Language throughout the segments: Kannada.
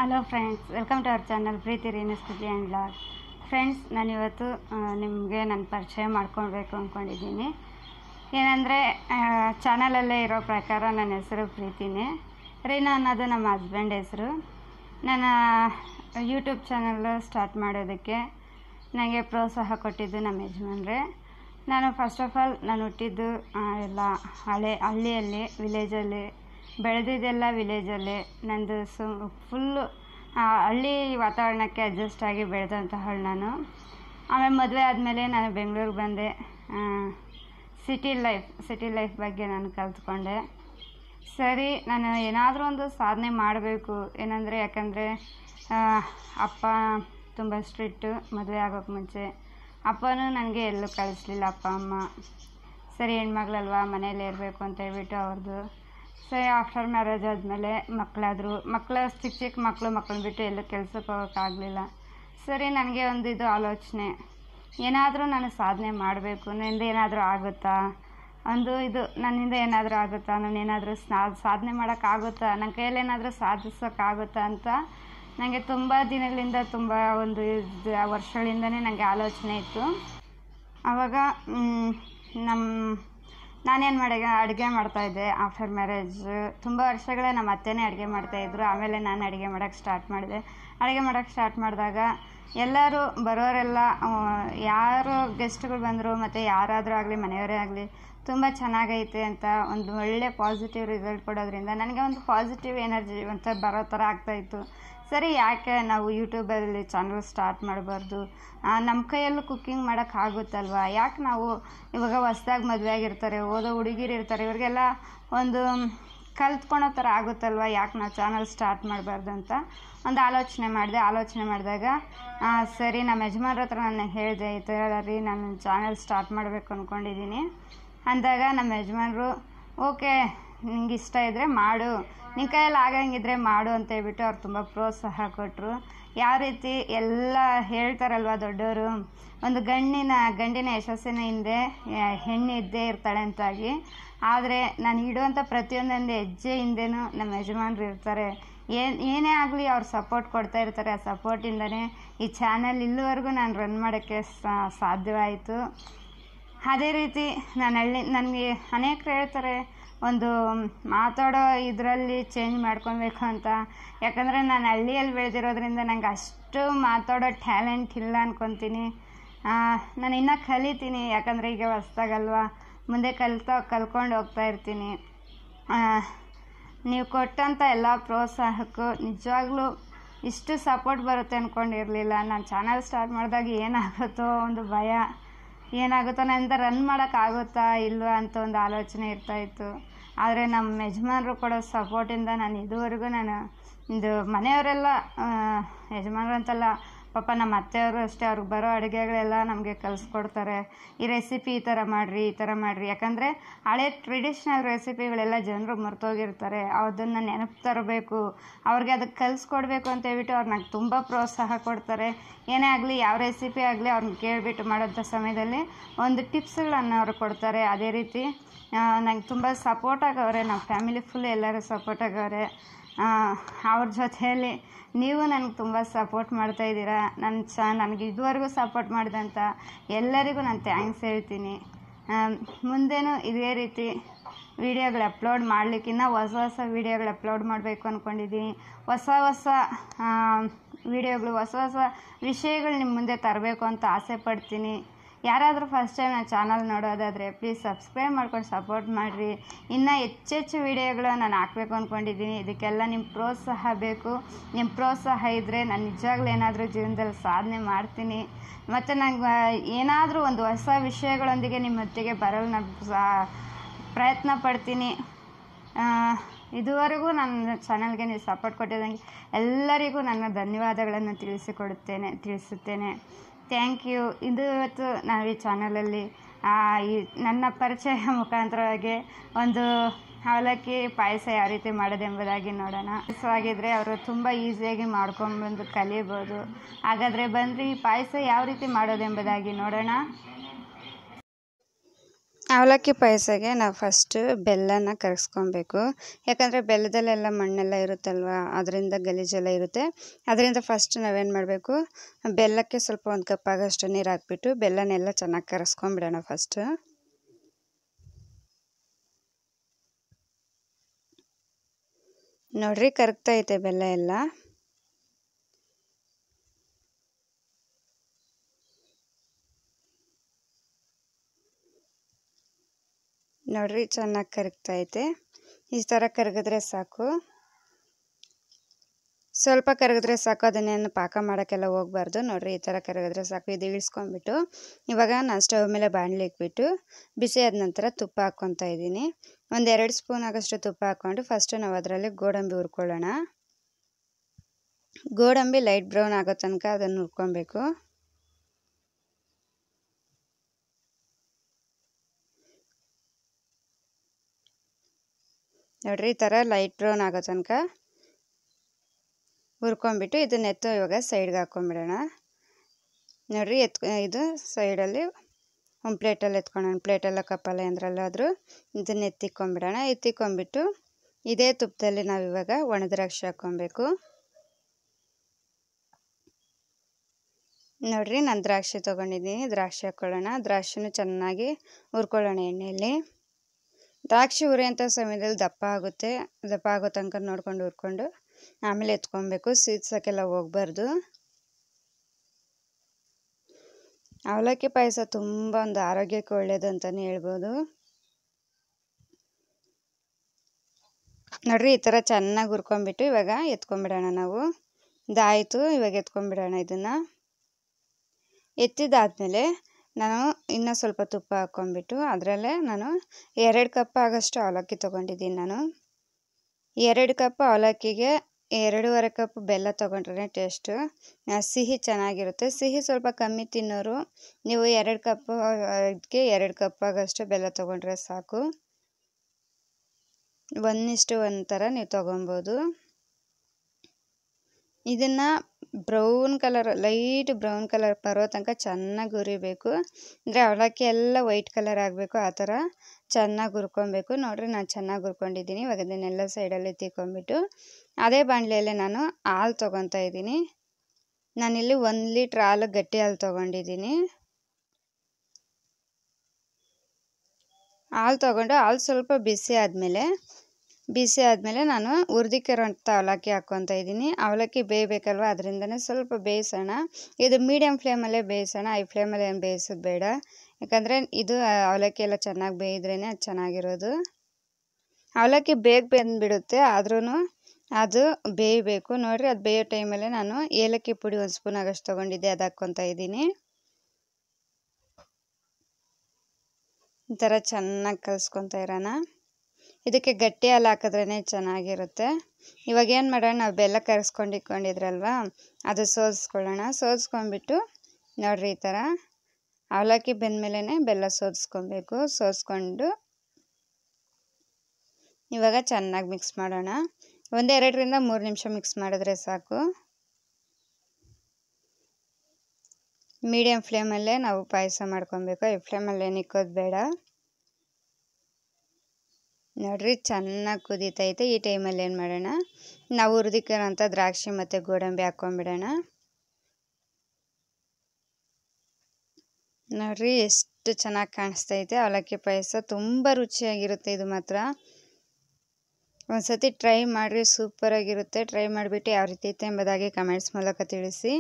hello friends welcome to our channel Preethi ರೇಣಿಸ್ತಿದ್ದೆ ಆ್ಯಂಡ್ ಬ್ಲಾಗ್ ಫ್ರೆಂಡ್ಸ್ ನಾನಿವತ್ತು ನಿಮಗೆ ನನ್ನ ಪರಿಚಯ ಮಾಡ್ಕೊಳ್ಬೇಕು ಅಂದ್ಕೊಂಡಿದ್ದೀನಿ ಏನಂದರೆ ಚಾನಲಲ್ಲೇ ಇರೋ ಪ್ರಕಾರ ನನ್ನ ಹೆಸರು ಪ್ರೀತಿನೇ ರೀನಾ ಅನ್ನೋದು ನಮ್ಮ ಹಸ್ಬೆಂಡ್ ಹೆಸರು ನನ್ನ ಯೂಟ್ಯೂಬ್ ಚಾನಲ್ ಸ್ಟಾರ್ಟ್ ಮಾಡೋದಕ್ಕೆ ನನಗೆ ಪ್ರೋತ್ಸಾಹ ಕೊಟ್ಟಿದ್ದು ನಮ್ಮ ಯಜಮಾನ್ರೆ ನಾನು ಫಸ್ಟ್ ಆಫ್ ಆಲ್ ನಾನು ಹುಟ್ಟಿದ್ದು ಆ, ಎಲ್ಲ ಹಳೆ ಹಳ್ಳಿಯಲ್ಲಿ ವಿಲೇಜಲ್ಲಿ ಬೆಳೆದಿದ್ದೆಲ್ಲ ವಿಲೇಜಲ್ಲೇ ನಂದು ಸು ಫುಲ್ಲು ಹಳ್ಳಿ ವಾತಾವರಣಕ್ಕೆ ಅಡ್ಜಸ್ಟ್ ಆಗಿ ಬೆಳೆದಂತಹ ನಾನು ಆಮೇಲೆ ಮದುವೆ ಆದಮೇಲೆ ನಾನು ಬೆಂಗಳೂರಿಗೆ ಬಂದೆ ಸಿಟಿ ಲೈಫ್ ಸಿಟಿ ಲೈಫ್ ಬಗ್ಗೆ ನಾನು ಕಲ್ತ್ಕೊಂಡೆ ಸರಿ ನಾನು ಏನಾದರೂ ಒಂದು ಸಾಧನೆ ಮಾಡಬೇಕು ಏನಂದರೆ ಯಾಕಂದರೆ ಅಪ್ಪ ತುಂಬ ಸ್ಟ್ರಿಕ್ಟು ಮದುವೆ ಆಗೋಕ್ಕೆ ಮುಂಚೆ ಅಪ್ಪನೂ ನನಗೆ ಎಲ್ಲೂ ಕಳಿಸ್ಲಿಲ್ಲ ಅಪ್ಪ ಅಮ್ಮ ಸರಿ ಹೆಣ್ಮಗಳಲ್ವಾ ಮನೇಲೇ ಇರಬೇಕು ಅಂತ ಹೇಳ್ಬಿಟ್ಟು ಅವ್ರದ್ದು ಸರಿ ಆಫ್ಟರ್ ಮ್ಯಾರೇಜ್ ಆದಮೇಲೆ ಮಕ್ಕಳಾದರು ಮಕ್ಕಳು ಚಿಕ್ಕ ಚಿಕ್ಕ ಮಕ್ಕಳು ಮಕ್ಕಳನ್ನ ಬಿಟ್ಟು ಎಲ್ಲೂ ಕೆಲ್ಸಕ್ಕೆ ಹೋಗೋಕ್ಕಾಗಲಿಲ್ಲ ಸರಿ ನನಗೆ ಒಂದು ಇದು ಆಲೋಚನೆ ಏನಾದರೂ ನಾನು ಸಾಧನೆ ಮಾಡಬೇಕು ನನ್ನಿಂದ ಏನಾದರೂ ಆಗುತ್ತಾ ಒಂದು ಇದು ನನ್ನಿಂದ ಏನಾದರೂ ಆಗುತ್ತಾ ನಾನು ಏನಾದರೂ ಸಾಧನೆ ಮಾಡೋಕ್ಕಾಗುತ್ತಾ ನನ್ನ ಕೈಯಲ್ಲಿ ಏನಾದರೂ ಸಾಧಿಸೋಕ್ಕಾಗುತ್ತಾ ಅಂತ ನನಗೆ ತುಂಬ ದಿನಗಳಿಂದ ತುಂಬ ಒಂದು ಇದು ವರ್ಷಗಳಿಂದನೇ ನನಗೆ ಆಲೋಚನೆ ಇತ್ತು ಆವಾಗ ಮ್, ನಮ್ಮ ನಾನೇನು ಮಾಡಿ ಅಡುಗೆ ಮಾಡ್ತಾಯಿದ್ದೆ ಆಫ್ಟರ್ ಮ್ಯಾರೇಜ್ ತುಂಬ ವರ್ಷಗಳೇ ನಮ್ಮ ಅತ್ತೆನೇ ಅಡುಗೆ ಮಾಡ್ತಾಯಿದ್ರು ಆಮೇಲೆ ನಾನು ಅಡುಗೆ ಮಾಡೋಕ್ಕೆ ಸ್ಟಾರ್ಟ್ ಮಾಡಿದೆ ಅಡುಗೆ ಮಾಡೋಕ್ಕೆ ಸ್ಟಾರ್ಟ್ ಮಾಡಿದಾಗ ಎಲ್ಲರೂ ಬರೋರೆಲ್ಲ ಆ, ಯಾರು ಗೆಸ್ಟ್ಗಳು ಬಂದರು ಮತ್ತು ಯಾರಾದರೂ ಆಗಲಿ ಮನೆಯವರೇ ಆಗಲಿ ತುಂಬ ಚೆನ್ನಾಗೈತೆ ಅಂತ ಒಂದು ಒಳ್ಳೆ ಪಾಸಿಟಿವ್ ರಿಸಲ್ಟ್ ಕೊಡೋದ್ರಿಂದ ನನಗೆ ಒಂದು ಪಾಸಿಟಿವ್ ಎನರ್ಜಿ ಒಂಥರ ಬರೋ ಥರ ಆಗ್ತಾಯಿತ್ತು ಸರಿ ಯಾಕೆ ನಾವು ಯೂಟ್ಯೂಬಲ್ಲಿ ಚಾನಲ್ ಸ್ಟಾರ್ಟ್ ಮಾಡಬಾರ್ದು ನಮ್ಮ ಕೈಯಲ್ಲೂ ಕುಕ್ಕಿಂಗ್ ಮಾಡೋಕ್ಕಾಗುತ್ತಲ್ವ ಯಾಕೆ ನಾವು ಇವಾಗ ಹೊಸ್ದಾಗಿ ಮದುವೆ ಆಗಿರ್ತಾರೆ ಓದೋ ಹುಡುಗಿರು ಇರ್ತಾರೆ ಇವ್ರಿಗೆಲ್ಲ ಒಂದು ಕಲ್ತ್ಕೊಳೋ ಥರ ಆಗುತ್ತಲ್ವ ಯಾಕೆ ನಾವು ಚಾನಲ್ ಸ್ಟಾರ್ಟ್ ಮಾಡಬಾರ್ದು ಅಂತ ಒಂದು ಆಲೋಚನೆ ಮಾಡಿದೆ ಆಲೋಚನೆ ಮಾಡಿದಾಗ ಆ, ಸರಿ ನಮ್ಮ ಯಜಮಾನ್ರ ಹತ್ರ ನಾನು ಹೇಳಿದೆ ಈ ಥರ ರೀ ನಾನು ಚಾನಲ್ ಸ್ಟಾರ್ಟ್ ಮಾಡಬೇಕು ಅಂದ್ಕೊಂಡಿದ್ದೀನಿ ಅಂದಾಗ ನಮ್ಮ ಯಜಮಾನ್ರು ಓಕೆ ನಿಂಗೆ ಇಷ್ಟ ಇದ್ದರೆ ಮಾಡು ನಿನ್ನ ಕೈಯಲ್ಲಿ ಆಗಂಗಿದ್ರೆ ಮಾಡು ಅಂತ ಹೇಳ್ಬಿಟ್ಟು ಅವ್ರು ತುಂಬ ಪ್ರೋತ್ಸಾಹ ಕೊಟ್ಟರು ಯಾವ ರೀತಿ ಎಲ್ಲ ಹೇಳ್ತಾರಲ್ವ ದೊಡ್ಡವರು ಒಂದು ಗಂಡಿನ ಗಂಡಿನ ಯಶಸ್ಸಿನ ಹಿಂದೆ ಆ, ಹೆಣ್ಣು ಇದ್ದೇ ಇರ್ತಾಳೆ ಅಂತಾಗಿ ಆದರೆ ನಾನು ಇಡುವಂಥ ಪ್ರತಿಯೊಂದೊಂದು ಹೆಜ್ಜೆ ಹಿಂದೆನೂ ನಮ್ಮ ಯಜಮಾನ್ರು ಇರ್ತಾರೆ ಏನು ಏನೇ ಆಗಲಿ ಅವ್ರು ಸಪೋರ್ಟ್ ಕೊಡ್ತಾ ಇರ್ತಾರೆ ಆ ಸಪೋರ್ಟಿಂದನೇ ಈ ಚಾನಲ್ ಇಲ್ಲಿವರೆಗೂ ನಾನು ರನ್ ಮಾಡೋಕ್ಕೆ ಸಾ- ಸಾಧ್ಯವಾಯಿತು ಅದೇ ರೀತಿ ನಾನು ಹಳ್ಳಿ ನನಗೆ ಅನೇಕರು ಹೇಳ್ತಾರೆ ಒಂದು ಮಾತಾಡೋ ಇದರಲ್ಲಿ ಚೇಂಜ್ ಮಾಡ್ಕೊಬೇಕು ಅಂತ ಯಾಕಂದರೆ ನಾನು ಹಳ್ಳಿಯಲ್ಲಿ ಬೆಳೆದಿರೋದ್ರಿಂದ ನಂಗೆ ಅಷ್ಟು ಮಾತಾಡೋ ಟ್ಯಾಲೆಂಟ್ ಇಲ್ಲ ಅನ್ಕೊತೀನಿ ನಾನು ಇನ್ನೂ ಕಲಿತೀನಿ ಯಾಕಂದರೆ ಈಗ ಹೊಸ್ದಾಗಲ್ವಾ ಮುಂದೆ ಕಲ್ತಾ ಕಲ್ಕೊಂಡು ಹೋಗ್ತಾ ಇರ್ತೀನಿ ಆ, ನೀವು ಕೊಟ್ಟಂಥ ಎಲ್ಲ ಪ್ರೋತ್ಸಾಹಕ್ಕೂ ನಿಜವಾಗ್ಲೂ ಇಷ್ಟು ಸಪೋರ್ಟ್ ಬರುತ್ತೆ ಅಂದ್ಕೊಂಡಿರಲಿಲ್ಲ ನಾನು ಚಾನಲ್ ಸ್ಟಾರ್ಟ್ ಮಾಡಿದಾಗ ಏನಾಗುತ್ತೋ ಒಂದು ಭಯ ಏನಾಗುತ್ತೋ ನನ್ನಿಂದ ರನ್ ಮಾಡೋಕ್ಕಾಗುತ್ತಾ ಇಲ್ವಾ ಅಂತ ಒಂದು ಆಲೋಚನೆ ಇರ್ತಾಯಿತ್ತು ಆದರೆ ನಮ್ಮ ಯಜಮಾನರು ಕೊಡೋ ಸಪೋರ್ಟಿಂದ ನಾನು ಇದುವರೆಗೂ ನಾನು ಇದು ಮನೆಯವರೆಲ್ಲ ಆ, ಯಜಮಾನರು ಅಂತಲ್ಲ ಪಾಪ ನಮ್ಮ ಅತ್ತೆಯವರು ಅಷ್ಟೇ ಅವ್ರಿಗೆ ಬರೋ ಅಡುಗೆಗಳೆಲ್ಲ ನಮಗೆ ಕಲಿಸ್ಕೊಡ್ತಾರೆ ಈ ರೆಸಿಪಿ ಈ ಥರ ಮಾಡಿರಿ ಈ ಥರ ಮಾಡಿರಿ ಯಾಕಂದರೆ ಹಳೆ ಟ್ರೆಡಿಷ್ನಲ್ ರೆಸಿಪಿಗಳೆಲ್ಲ ಜನರು ಮರ್ತೋಗಿರ್ತಾರೆ ಅದನ್ನು ನೆನಪು ತರಬೇಕು ಅವ್ರಿಗೆ ಅದಕ್ಕೆ ಕಲಿಸ್ಕೊಡ್ಬೇಕು ಅಂತ ಹೇಳ್ಬಿಟ್ಟು ಅವ್ರು ನಂಗೆ ತುಂಬ ಪ್ರೋತ್ಸಾಹ ಕೊಡ್ತಾರೆ ಏನೇ ಆಗಲಿ ಯಾವ ರೆಸಿಪಿ ಆಗಲಿ ಅವ್ರನ್ನ ಕೇಳಿಬಿಟ್ಟು ಮಾಡೋಂಥ ಸಮಯದಲ್ಲಿ ಒಂದು ಟಿಪ್ಸ್ಗಳನ್ನು ಅವರು ಕೊಡ್ತಾರೆ ಅದೇ ರೀತಿ ನಂಗೆ ತುಂಬ ಸಪೋರ್ಟ್ ಆಗವ್ರೆ ನಮ್ಮ ಫ್ಯಾಮಿಲಿ ಫುಲ್ ಎಲ್ಲರೂ ಸಪೋರ್ಟ್ ಆಗವ್ರೆ ಆ, ಅವ್ರ ಜೊತೆಯಲ್ಲಿ ನೀವು ನನಗೆ ತುಂಬ ಸಪೋರ್ಟ್ ಮಾಡ್ತಾ ಇದ್ದೀರಾ ನನ್ನ ಚ ನನಗೆ ಇದುವರೆಗೂ ಸಪೋರ್ಟ್ ಮಾಡಿದಂಥ ಎಲ್ಲರಿಗೂ ನಾನು ಥ್ಯಾಂಕ್ಸ್ ಹೇಳ್ತೀನಿ ಆಮ್, ಮುಂದೇನೂ ಇದೇ ರೀತಿ ವಿಡಿಯೋಗಳು ಅಪ್ಲೋಡ್ ಮಾಡಲಿಕ್ಕಿನ್ನ ಹೊಸ ಹೊಸ ವಿಡಿಯೋಗಳು ಅಪ್ಲೋಡ್ ಮಾಡಬೇಕು ಅಂದ್ಕೊಂಡಿದ್ದೀನಿ ಹೊಸ ಹೊಸ ವಿಡಿಯೋಗಳು ಹೊಸ ಹೊಸ ವಿಷಯಗಳು ನಿಮ್ಮ ಮುಂದೆ ತರಬೇಕು ಅಂತ ಆಸೆ ಪಡ್ತೀನಿ ಯಾರಾದರೂ ಫಸ್ಟ್ ಟೈಮ್ ನನ್ನ ಚಾನಲ್ ನೋಡೋದಾದರೆ ಪ್ಲೀಸ್ ಸಬ್ಸ್ಕ್ರೈಬ್ ಮಾಡ್ಕೊಂಡು ಸಪೋರ್ಟ್ ಮಾಡಿರಿ ಇನ್ನೂ ಹೆಚ್ಚೆಚ್ಚು ವಿಡಿಯೋಗಳು ನಾನು ಹಾಕಬೇಕು ಅಂದ್ಕೊಂಡಿದ್ದೀನಿ ಇದಕ್ಕೆಲ್ಲ ನಿಮ್ಮ ಪ್ರೋತ್ಸಾಹ ಬೇಕು ನಿಮ್ಮ ಪ್ರೋತ್ಸಾಹ ಇದ್ದರೆ ನಾನು ನಿಜವಾಗ್ಲೂ ಏನಾದರೂ ಜೀವನದಲ್ಲಿ ಸಾಧನೆ ಮಾಡ್ತೀನಿ ಮತ್ತು ನಂಗೆ ಏನಾದರೂ ಒಂದು ಹೊಸ ವಿಷಯಗಳೊಂದಿಗೆ ನಿಮ್ಮ ಹೊತ್ತಿಗೆ ಬರಲು ನಾನು ಸಾ- ಪ್ರಯತ್ನ ಪಡ್ತೀನಿ ಆ, ಇದುವರೆಗೂ ನನ್ನ ಚಾನಲ್ಗೆ ನೀವು ಸಪೋರ್ಟ್ ಕೊಟ್ಟಿದ್ದಂಗೆ ಎಲ್ಲರಿಗೂ ನನ್ನ ಧನ್ಯವಾದಗಳನ್ನು ತಿಳಿಸಿಕೊಡುತ್ತೇನೆ ತಿಳಿಸುತ್ತೇನೆ ಥ್ಯಾಂಕ್ ಯು ಇದು ಇವತ್ತು ನಾವು ಈ ಚಾನಲಲ್ಲಿ ಆ, ಈ ನನ್ನ ಪರಿಚಯ ಮುಖಾಂತರವಾಗಿ ಒಂದು ಅವಲಕ್ಕಿ ಪಾಯಸ ಯಾವ ರೀತಿ ಮಾಡೋದೆಂಬುದಾಗಿ ನೋಡೋಣ ಪಾಯಸ ಆಗಿದ್ರೆ ಅವರು ತುಂಬ ಈಸಿಯಾಗಿ ಮಾಡ್ಕೊಂಡ್ಬಂದು ಕಲಿಬೋದು ಹಾಗಾದರೆ ಬಂದ್ರಿ ಈ ಪಾಯಸ ಯಾವ ರೀತಿ ಮಾಡೋದೆಂಬುದಾಗಿ ನೋಡೋಣ ಅವಲಕ್ಕಿ ಪಾಯಸಗೆ ನಾವು ಫಸ್ಟ್ ಬೆಲ್ಲನ ಕರಗಿಸ್ಕೊಬೇಕು ಯಾಕಂದರೆ ಬೆಲ್ಲದಲ್ಲೆಲ್ಲ ಮಣ್ಣೆಲ್ಲ ಇರುತ್ತಲ್ವ ಅದರಿಂದ ಗಲೀಜೆಲ್ಲ ಇರುತ್ತೆ ಅದರಿಂದ ಫಸ್ಟ್ ನಾವೇನು ಮಾಡಬೇಕು ಬೆಲ್ಲಕ್ಕೆ ಸ್ವಲ್ಪ ಒಂದು ಕಪ್ ಆಗೋಷ್ಟು ನೀರು ಹಾಕ್ಬಿಟ್ಟು ಬೆಲ್ಲನೆಲ್ಲ ಚೆನ್ನಾಗಿ ಕರಗಿಸ್ಕೊಂಬಿಡೋಣ ಫಸ್ಟು ನೋಡ್ರಿ ಕರಗ್ತಾ ಐತೆ ಬೆಲ್ಲ ಎಲ್ಲ ನೋಡ್ರಿ ಚೆನ್ನಾಗಿ ಕರಗ್ತಾ ಐತೆ ಈ ಥರ ಕರಗಿದ್ರೆ ಸಾಕು ಸ್ವಲ್ಪ ಕರಗಿದ್ರೆ ಸಾಕು ಅದನ್ನೇನು ಪಾಕ ಮಾಡೋಕ್ಕೆಲ್ಲ ಹೋಗ್ಬಾರ್ದು ನೋಡ್ರಿ ಈ ಥರ ಕರಗಿದ್ರೆ ಸಾಕು ಇದು ಇಳಿಸ್ಕೊಂಡ್ಬಿಟ್ಟು ಇವಾಗ ನಾನು ಸ್ಟವ್ ಮೇಲೆ ಬಾಣಲಿ ಇಕ್ಬಿಟ್ಟು ಬಿಸಿ ಆದ ನಂತರ ತುಪ್ಪ ಹಾಕ್ಕೊತಾ ಇದ್ದೀನಿ ಒಂದು ಎರಡು ಸ್ಪೂನ್ ಆಗೋಷ್ಟು ತುಪ್ಪ ಹಾಕ್ಕೊಂಡು ಫಸ್ಟು ನಾವು ಅದರಲ್ಲಿ ಗೋಡಂಬಿ ಹುರ್ಕೊಳ್ಳೋಣ ಗೋಡಂಬಿ ಲೈಟ್ ಬ್ರೌನ್ ಆಗೋ ತನಕ ಅದನ್ನು ಹುರ್ಕೊಬೇಕು ನೋಡ್ರಿ ಈ ಥರ ಲೈಟ್ ಬ್ರೌನ್ ಆಗೋ ತನಕ ಹುರ್ಕೊಂಬಿಟ್ಟು ಇದನ್ನ ಎತ್ತು ಇವಾಗ ಸೈಡ್ಗೆ ಹಾಕ್ಕೊಂಬಿಡೋಣ ನೋಡ್ರಿ ಎತ್ ಇದು ಸೈಡಲ್ಲಿ ಒಂದು ಪ್ಲೇಟಲ್ಲಿ ಎತ್ಕೊಳ್ಳೋಣ ಪ್ಲೇಟಲ್ಲ ಕಪ್ಪಲ್ಲ ಎಂದ್ರಲ್ಲಾದರೂ ಇದನ್ನ ಎತ್ತಿಕ್ಕೊಂಬಿಡೋಣ ಎತ್ತಿಕ್ಕೊಂಬಿಟ್ಟು ಇದೇ ತುಪ್ಪದಲ್ಲಿ ನಾವು ಇವಾಗ ಒಣ ದ್ರಾಕ್ಷಿ ಹಾಕ್ಕೊಬೇಕು ನೋಡ್ರಿ ನಾನು ದ್ರಾಕ್ಷಿ ತೊಗೊಂಡಿದ್ದೀನಿ ದ್ರಾಕ್ಷಿ ಹಾಕ್ಕೊಳ್ಳೋಣ ದ್ರಾಕ್ಷಿನೂ ಚೆನ್ನಾಗಿ ಹುರ್ಕೊಳ್ಳೋಣ ಎಣ್ಣೆಯಲ್ಲಿ ದ್ರಾಕ್ಷಿ ಹುರಿಯೋಂಥ ಸಮಯದಲ್ಲಿ ದಪ್ಪ ಆಗುತ್ತೆ ದಪ್ಪ ಆಗೋ ತನಕ ನೋಡ್ಕೊಂಡು ಹುರ್ಕೊಂಡು ಆಮೇಲೆ ಎತ್ಕೊಬೇಕು ಸೀದ್ಸೋಕ್ಕೆಲ್ಲ ಹೋಗ್ಬಾರ್ದು ಅವಲಕ್ಕಿ ಪಾಯಸ ತುಂಬ ಒಂದು ಆರೋಗ್ಯಕ್ಕೆ ಒಳ್ಳೆಯದು ಅಂತಲೇ ಹೇಳ್ಬೋದು ನೋಡ್ರಿ ಈ ಥರ ಚೆನ್ನಾಗಿ ಹುರ್ಕೊಂಬಿಟ್ಟು ಇವಾಗ ಎತ್ಕೊಂಬಿಡೋಣ ನಾವು ಇದಾಯಿತು ಇವಾಗ ಎತ್ಕೊಂಬಿಡೋಣ ಇದನ್ನು ಎತ್ತಿದಾದ್ಮೇಲೆ ನಾನು ಇನ್ನೂ ಸ್ವಲ್ಪ ತುಪ್ಪ ಹಾಕ್ಕೊಂಬಿಟ್ಟು ಅದರಲ್ಲೇ ನಾನು ಎರಡು ಕಪ್ ಆಗೋಷ್ಟು ಅವಲಕ್ಕಿ ತೊಗೊಂಡಿದ್ದೀನಿ ನಾನು ಎರಡು ಕಪ್ ಅವಲಕ್ಕಿಗೆ ಎರಡೂವರೆ ಕಪ್ ಬೆಲ್ಲ ತೊಗೊಂಡ್ರೆ ಟೇಸ್ಟು ಸಿಹಿ ಚೆನ್ನಾಗಿರುತ್ತೆ ಸಿಹಿ ಸ್ವಲ್ಪ ಕಮ್ಮಿ ತಿನ್ನೋರು ನೀವು ಎರಡು ಕಪ್ ಇದಕ್ಕೆ ಎರಡು ಕಪ್ ಆಗೋಷ್ಟು ಬೆಲ್ಲ ತೊಗೊಂಡ್ರೆ ಸಾಕು ಒಂದಿಷ್ಟು ಒಂದು ಥರ ನೀವು ತೊಗೊಬೋದು ಇದನ್ನು brown colour light brown colour ಬರೋ ತನಕ ಚೆನ್ನಾಗಿ ಹುರಿಬೇಕು ಅಂದರೆ ಅವಲಕ್ಕಿ ಎಲ್ಲ ವೈಟ್ ಕಲರ್ ಆಗಬೇಕು ಆ ಥರ ಚೆನ್ನಾಗಿ ಹುರ್ಕೊಬೇಕು ನೋಡಿರಿ ನಾನು ಚೆನ್ನಾಗಿ ಹುರ್ಕೊಂಡಿದ್ದೀನಿ ಇವಾಗ ಅದನ್ನೆಲ್ಲ ಸೈಡಲ್ಲಿ ತಿಕ್ಕೊಂಬಿಟ್ಟು ಅದೇ ಬಾಣಲೆಯಲ್ಲೇ ನಾನು ಹಾಲು ತೊಗೊತಾ ಇದ್ದೀನಿ ನಾನಿಲ್ಲಿ ಒಂದು ಲೀಟ್ರ್ ಹಾಲು ಗಟ್ಟಿ ಹಾಲು ತೊಗೊಂಡಿದ್ದೀನಿ ಹಾಲು ತೊಗೊಂಡು ಹಾಲು ಸ್ವಲ್ಪ ಬಿಸಿ ಆದಮೇಲೆ ಬಿಸಿ ಆದಮೇಲೆ ನಾನು ಹುರಿದಿಕ್ಕಿರೋಂಥ ಅವಲಕ್ಕಿ ಹಾಕ್ಕೊತಾ ಇದ್ದೀನಿ ಅವಲಕ್ಕಿ ಬೇಯಬೇಕಲ್ವ ಅದರಿಂದನೇ ಸ್ವಲ್ಪ ಬೇಯಿಸೋಣ ಇದು ಮೀಡಿಯಮ್ ಫ್ಲೇಮಲ್ಲೇ ಬೇಯಿಸೋಣ ಐ ಫ್ಲೇಮಲ್ಲಿ ಏನು ಬೇಯಿಸೋದು ಬೇಡ ಯಾಕಂದರೆ ಇದು ಅವಲಕ್ಕಿ ಎಲ್ಲ ಚೆನ್ನಾಗಿ ಬೇಯಿದ್ರೇ ಅದು ಚೆನ್ನಾಗಿರೋದು ಅವಲಕ್ಕಿ ಬೇಗ ಬೆಂದ್ಬಿಡುತ್ತೆ ಆದ್ರೂ ಅದು ಬೇಯಬೇಕು ನೋಡಿರಿ ಅದು ಬೇಯೋ ಟೈಮಲ್ಲೇ ನಾನು ಏಲಕ್ಕಿ ಪುಡಿ ಒಂದು ಸ್ಪೂನ್ ಆಗೋಷ್ಟು ತೊಗೊಂಡಿದ್ದೆ ಅದು ಹಾಕ್ಕೊತಾ ಇದ್ದೀನಿ ಈ ಥರ ಚೆನ್ನಾಗಿ ಕಲಿಸ್ಕೊತಾ ಇರೋಣ ಇದಕ್ಕೆ ಗಟ್ಟಿ ಹಾಲು ಹಾಕಿದ್ರೇ ಚೆನ್ನಾಗಿರುತ್ತೆ ಇವಾಗ ಏನು ಮಾಡೋಣ ನಾವು ಬೆಲ್ಲ ಕರಗಿಸ್ಕೊಂಡು ಇಟ್ಕೊಂಡಿದ್ರಲ್ವ ಅದು ಸೋದಿಸ್ಕೊಳ್ಳೋಣ ಸೋದಿಸ್ಕೊಂಡ್ಬಿಟ್ಟು ನೋಡಿರಿ ಈ ಥರ ಅವಲಕ್ಕಿ ಬೆಂದಮೇಲೆ ಬೆಲ್ಲ ಸೋದಿಸ್ಕೊಬೇಕು ಸೋದಿಸ್ಕೊಂಡು ಇವಾಗ ಚೆನ್ನಾಗಿ ಮಿಕ್ಸ್ ಮಾಡೋಣ ಒಂದೆರಡರಿಂದ ಮೂರು ನಿಮಿಷ ಮಿಕ್ಸ್ ಮಾಡಿದ್ರೆ ಸಾಕು ಮೀಡಿಯಮ್ ಫ್ಲೇಮಲ್ಲೇ ನಾವು ಪಾಯಸ ಮಾಡ್ಕೊಬೇಕು ಈ ಫ್ಲೇಮಲ್ಲಿ ಏನು ಇಕ್ಕೋದು ಬೇಡ ನೋಡ್ರಿ ಚೆನ್ನಾಗಿ ಕುದೀತೈತೆ ಈ ಟೈಮಲ್ಲಿ ಏನು ಮಾಡೋಣ ನಾವು ಹುರಿದಿಕ್ಕಿರೋಂಥ ದ್ರಾಕ್ಷಿ ಮತ್ತು ಗೋಡಂಬಿ ಹಾಕ್ಕೊಂಬಿಡೋಣ ನೋಡ್ರಿ ಎಷ್ಟು ಚೆನ್ನಾಗಿ ಕಾಣಿಸ್ತೈತೆ ಅವಲಕ್ಕಿ ಪಾಯಸ ತುಂಬ ರುಚಿಯಾಗಿರುತ್ತೆ ಇದು ಮಾತ್ರ ಒಂದ್ಸತಿ ಟ್ರೈ ಮಾಡಿರಿ ಸೂಪರಾಗಿರುತ್ತೆ ಟ್ರೈ ಮಾಡಿಬಿಟ್ಟು ಯಾವ ರೀತಿ ಐತೆ ಎಂಬುದಾಗಿ ಕಮೆಂಟ್ಸ್ ಮೂಲಕ ತಿಳಿಸಿ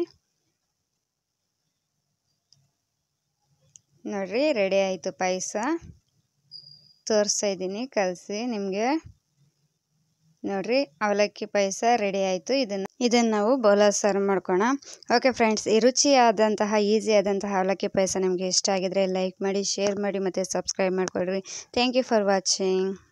ನೋಡ್ರಿ ರೆಡಿ ಆಯಿತು ಪಾಯಸ ತೋರಿಸ್ತಾ ಇದ್ದೀನಿ ಕಲಸಿ ನಿಮಗೆ ನೋಡ್ರಿ ಅವಲಕ್ಕಿ ಪಾಯಸ ರೆಡಿ ಆಯಿತು ಇದನ್ನು ಇದನ್ನು ನಾವು ಬೌಲಲ್ಲಿ ಸರ್ವ್ ಮಾಡ್ಕೋಣ ಓಕೆ ಫ್ರೆಂಡ್ಸ್ ಈ ರುಚಿಯಾದಂತಹ ಈಸಿ ಆದಂತಹ ಅವಲಕ್ಕಿ ಪಾಯಸ ನಿಮಗೆ ಇಷ್ಟ ಆಗಿದ್ರೆ ಲೈಕ್ ಮಾಡಿ ಶೇರ್ ಮಾಡಿ ಮತ್ತು ಸಬ್ಸ್ಕ್ರೈಬ್ ಮಾಡಿಕೊಡ್ರಿ ಥ್ಯಾಂಕ್ ಯು ಫಾರ್ ವಾಚಿಂಗ್